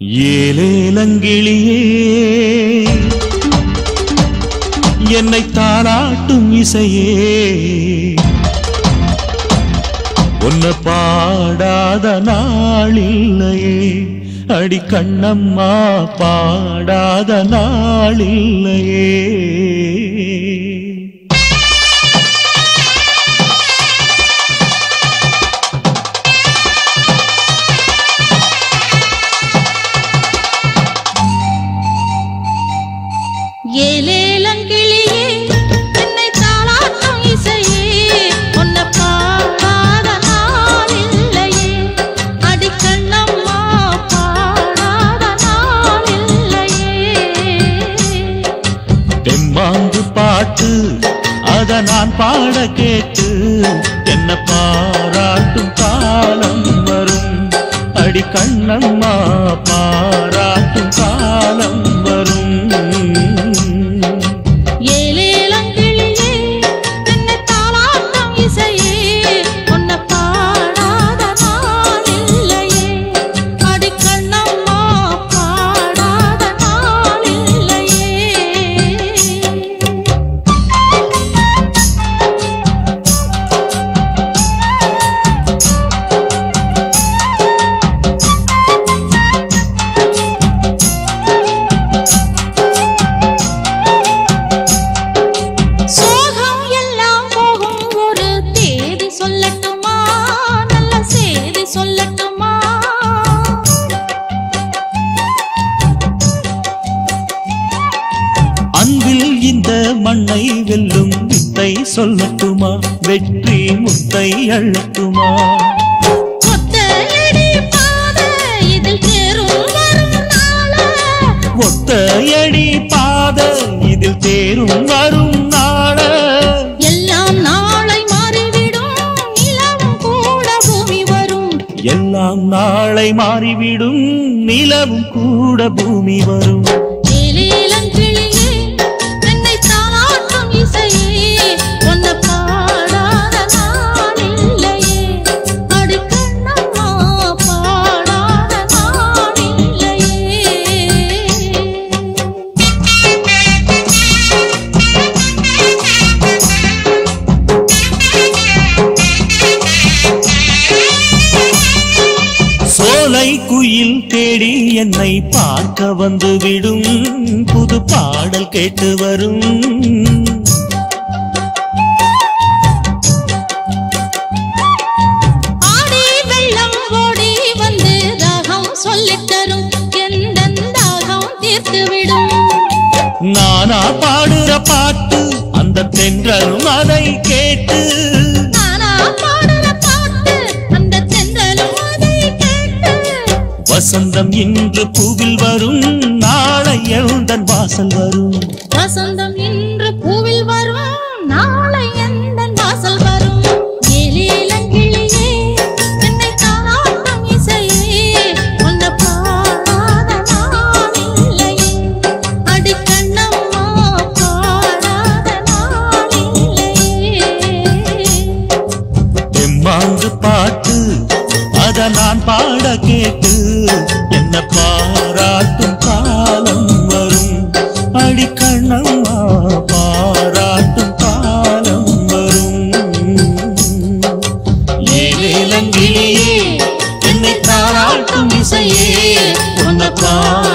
ஏலேலங்கிளியே என்னை தாளாட்டும் இசையே உன்னை பாடாத நாளில்லையே அடி கண்ணம்மா பாடாத நாளில்லையே ஏலேலங்கிளியே என்னை தாளாட்டும் இசையே உன்னை பாடாத நாளில்லையே அடிக்கண்ணம்மா பாடாத நாளில்லையே தெம்மாங்கு பாட்டு அத நான் பாட கேட்டு என்ன பாராட்டும் காலம் வரும் அடி கண்ணம்மா பாராட்டும் காலம் வரும் ஏலேலங்கிளியே என்னை தாளாட்டும் இசையே உன்னை பாடாத நாளில்லையே அடிக்கண்ணம்மா பாடாத நாளில்லையே சோகம் எல்லாம் போகும் ஒரு தேதி சொல்லட்டுமா நல்ல செய்தி சொல்லட்டுமா அன்பில் இந்த மண்ணை வெல்லும் வித்தை சொல்லட்டுமா வெற்றி முத்தை அள்ளட்டுமா ஒத்தையடி பாதை இதில் தேரும் வரும் நாள ஒத்தையடி பாத இதில் தேரும் வரும் நாள எல்லாம் நாளை மாறிவிடும் நிலவும் கூட பூமி வரும் எல்லாம் நாளை மாறிவிடும் நிலவும் கூட பூமி வரும் ஏலேலங்கிளியே என்னை தாளாட்டும் இசையே உன்னை பாடாத நாளில்லையே அடிக்கண்ணம்மா பாடாத நாளில்லையே சோலை குயில் தேடி என்னை பார்க்க வந்து விடும் புது பாடல் கேட்டு வரும் ஆடி வெள்ளம் ஓடி வந்து தாகம் சொல்லித் தரும் எந்த தாகம் தீர்த்து விடும் நானா பாடுற பாட்டு அந்த தென்றலும் அதை கேட்டு நானா பாடுற பாட்டு அந்த தென்றலும் அதை கேட்டு வசந்தம் இன்று பூவில் வரும் நாளை எழுந்தன் வாசல் வரும் வசந்தம் இன்று பூவில் வரும் நாளை எந்த வாசல் வரும் ஏலேலங்கிளியே என்னை தாளாட்டும் இசையே உன்னை பாடாத நாளில்லையே அடிக்கண்ணம்மா பாடாத நாளில்லையே எம்மாங்கு பாட்டு அத நான் பாட கேட்டு என்ன பாராட்டும் காலம் வரும் அடிக்கண்ணம்மா பாராட்டும் காலம் வரும் ஏலேலங்கிலேயே என்னை தாராட்டும் இசையே உன்னை பாராட்டும்